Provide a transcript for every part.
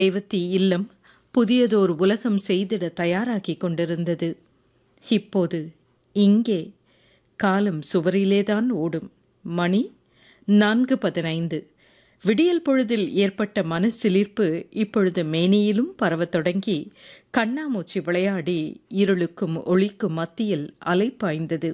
ரேவதி இல்லம் புதியதோர் உலகம் செய்திட தயாராகிக் கொண்டிருந்தது இப்போது இங்கே காலம் சுவரிலேதான் ஓடும் மணி நான்கு பதினைந்து விடியல் பொழுதில் ஏற்பட்ட மனசிலிர்ப்பு இப்பொழுது மேனியிலும் பரவத் தொடங்கி கண்ணாமூச்சி விளையாடி இருளுக்கும் ஒளிக்கும் மத்தியில் அலைப்பாய்ந்தது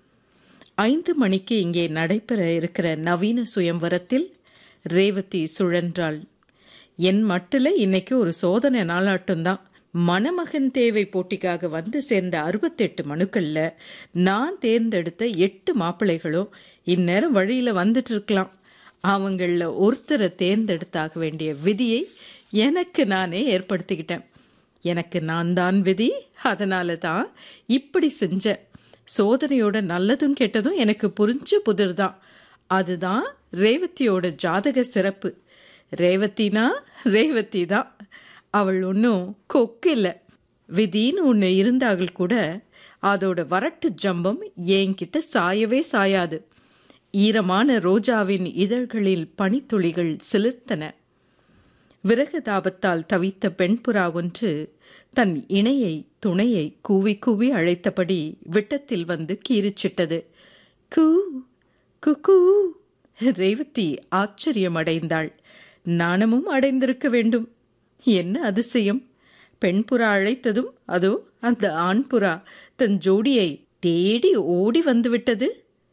ஐந்து மணிக்கு இங்கே நடைபெற இருக்கிற நவீன சுயம்வரத்தில் ரேவதி சுழன்றாள் என் மட்டில் இன்னைக்கு ஒரு சோதனை நாளாட்டம்தான் மணமகன் தேவை போட்டிக்காக வந்து சேர்ந்த அறுபத்தெட்டு மனுக்கள்ல நான் தேர்ந்தெடுத்த எட்டு மாப்பிள்ளைகளும் இந்நேரம் வழியில் வந்துட்டு இருக்கலாம் அவங்களில் ஒருத்தரை தேர்ந்தெடுத்தாக வேண்டிய விதியை எனக்கு நானே ஏற்படுத்திக்கிட்டேன் எனக்கு நான் தான் விதி அதனால தான் இப்படி செஞ்சேன் சோதனையோட நல்லதும் கெட்டதும் எனக்கு புரிஞ்ச புதிர் தான் அதுதான் ரேவதியோட ஜாதக சிறப்பு ரேவதினா ரேவதி தான் அவள் ஒன்றும் கொக்கு இல்லை விதின்னு ஒன்று இருந்தார்கள் கூட அதோட வரட்டு ஜம்பம் என்கிட்ட சாயவே சாயாது ஈரமான ரோஜாவின் இதழ்களில் பனித்துளிகள் சிலிர்த்தன விறகு தாபத்தால் தவித்த பெண்புறா ஒன்று தன் இணையை துணையை கூவி கூவி அழைத்தபடி விட்டத்தில் வந்து கீறிச்சிட்டது கூ குக்கூ ரேவதி ஆச்சரியம் அடைந்தாள் நாணமும் அடைந்திருக்க வேண்டும் என்ன அதிசயம் பெண்புறா அழைத்ததும் அதோ அந்த ஆண்புறா தன் ஜோடியை தேடி ஓடி வந்துவிட்டது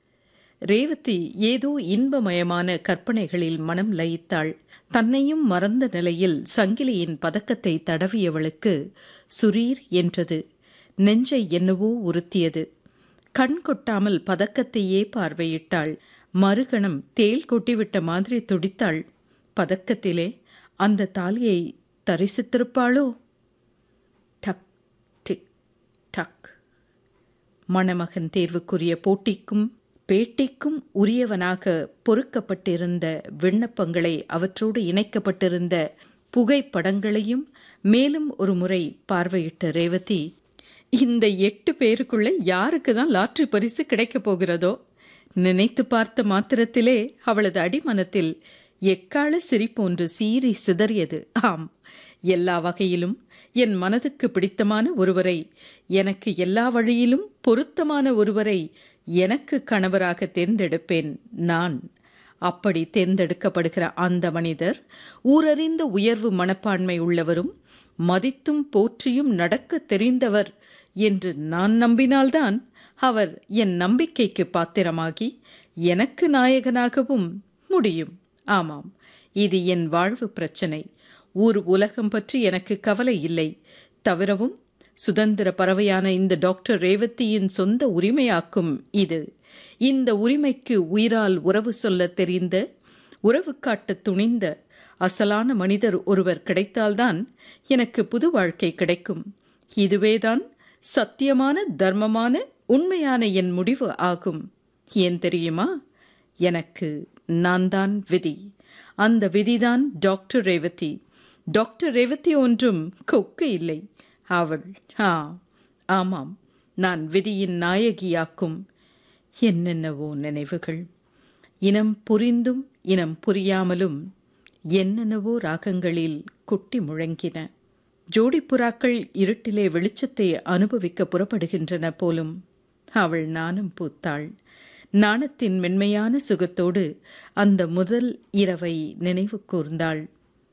ரேவதி ஏதோ இன்பமயமான கற்பனைகளில் மனம் லயித்தாள் தன்னையும் மறந்த நிலையில் சங்கிலியின் பதக்கத்தை தடவியவளுக்கு சுரீர் என்றது நெஞ்சை என்னவோ உறுத்தியது கண் கொட்டாமல் பதக்கத்தையே பார்வையிட்டாள் மறுகணம் தேல் கொட்டிவிட்ட மாதிரி துடித்தாள் பதக்கத்திலே அந்த தாலியை தரிசித்திருப்பாளோ டக் டிக் டக் மணமகன் தேர்வுக்குரிய போட்டிக்கும் பேட்டிக்கும் உரியவனாக பொறுக்கப்பட்டிருந்த விண்ணப்பங்களை அவற்றோடு இணைக்கப்பட்டிருந்த புகைப்படங்களையும் மேலும் ஒரு முறை பார்வையிட்ட ரேவதி இந்த எட்டு பேருக்குள்ள யாருக்கு தான் லாட்ரி பரிசு கிடைக்கப் போகிறதோ நினைத்து பார்த்த மாத்திரத்திலே அவளது அடிமனத்தில் எக்கால சிரிப்பொன்று சீறி சிதறியது ஆம் எல்லா வகையிலும் என் மனதுக்கு பிடித்தமான ஒருவரை எனக்கு எல்லா வழியிலும் பொருத்தமான ஒருவரை எனக்கு கணவராக தேர்ந்தெடுப்பேன் நான் அப்படி தேர்ந்தெடுக்கப்படுகிற அந்த மனிதர் ஊரறிந்த உயர்வு மனப்பான்மை உள்ளவரும் மதித்தும் போற்றியும் நடக்க தெரிந்தவர் என்று நான் நம்பினால்தான் அவர் என் நம்பிக்கைக்கு பாத்திரமாகி எனக்கு நாயகனாகவும் முடியும் ஆமாம் இது என் வாழ்வு பிரச்சனை ஊர் உலகம் பற்றி எனக்கு கவலை இல்லை தவிரவும் சுதந்திர பறவையான இந்த டாக்டர் ரேவதியின் சொந்த உரிமையாக்கும் இது இந்த உரிமைக்கு உயிரால் உறவு சொல்ல தெரிந்த உறவு காட்ட துணிந்த அசலான மனிதர் ஒருவர் கிடைத்தால்தான் எனக்கு புது வாழ்க்கை கிடைக்கும் இதுவேதான் சத்தியமான தர்மமான உண்மையான என் முடிவு ஆகும் ஏன் தெரியுமா எனக்கு நான் தான் விதி அந்த விதிதான் டாக்டர் ரேவதி டாக்டர் ரேவதி ஒன்றும் கொக்கு இல்லை அவள் ஆ ஆமாம் நான் விதியின் நாயகியாக்கும் என்னென்னவோ நினைவுகள் இனம் புரிந்தும் இனம் புரியாமலும் என்னென்னவோ ராகங்களில் குட்டி முழங்கின ஜோடி புறாக்கள் இருட்டிலே வெளிச்சத்தை அனுபவிக்க புறப்படுகின்றன போலும் அவள் நானும் பூத்தாள் நாணத்தின் மென்மையான சுகத்தோடு அந்த முதல் இரவை நினைவு கூர்ந்தாள்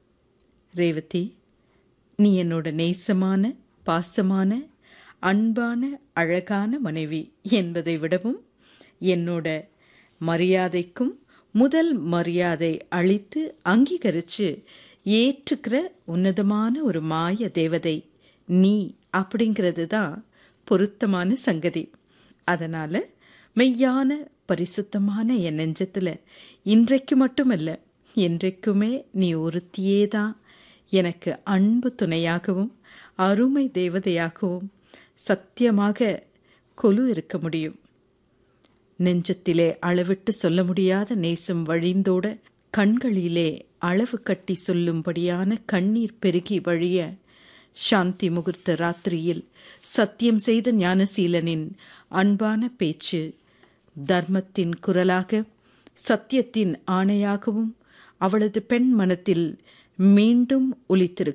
ரேவதி நீ என்னோட நேசமான பாசமான அன்பான அழகான மனைவி என்பதை விடவும் என்னோட மரியாதைக்கும் முதல் மரியாதை அளித்து அங்கீகரித்து ஏற்றுக்கிற உன்னதமான ஒரு மாய தேவதை நீ அப்படிங்கிறது தான் பொருத்தமான சங்கதி அதனால் மெய்யான பரிசுத்தமான என் நெஞ்சத்தில் இன்றைக்கு மட்டுமல்ல என்றைக்குமே நீ ஒருத்தியே தான் எனக்கு அன்பு துணையாகவும் அருமை தேவதையாகவும் சத்தியமாக கொலு இருக்க முடியும் நெஞ்சத்திலே அளவிட்டு சொல்ல முடியாத நேசம் வழிந்தோட கண்களிலே அளவு கட்டி சொல்லும்படியான கண்ணீர் பெருகி வழிய சாந்தி முகூர்த்த ராத்திரியில் சத்தியம் செய்த ஞானசீலனின் அன்பான பேச்சு தர்மத்தின் குரலாக சத்தியத்தின் ஆணையாகவும் அவளது பெண் மனத்தில் மீண்டும் ஒலித்திருக்கிறது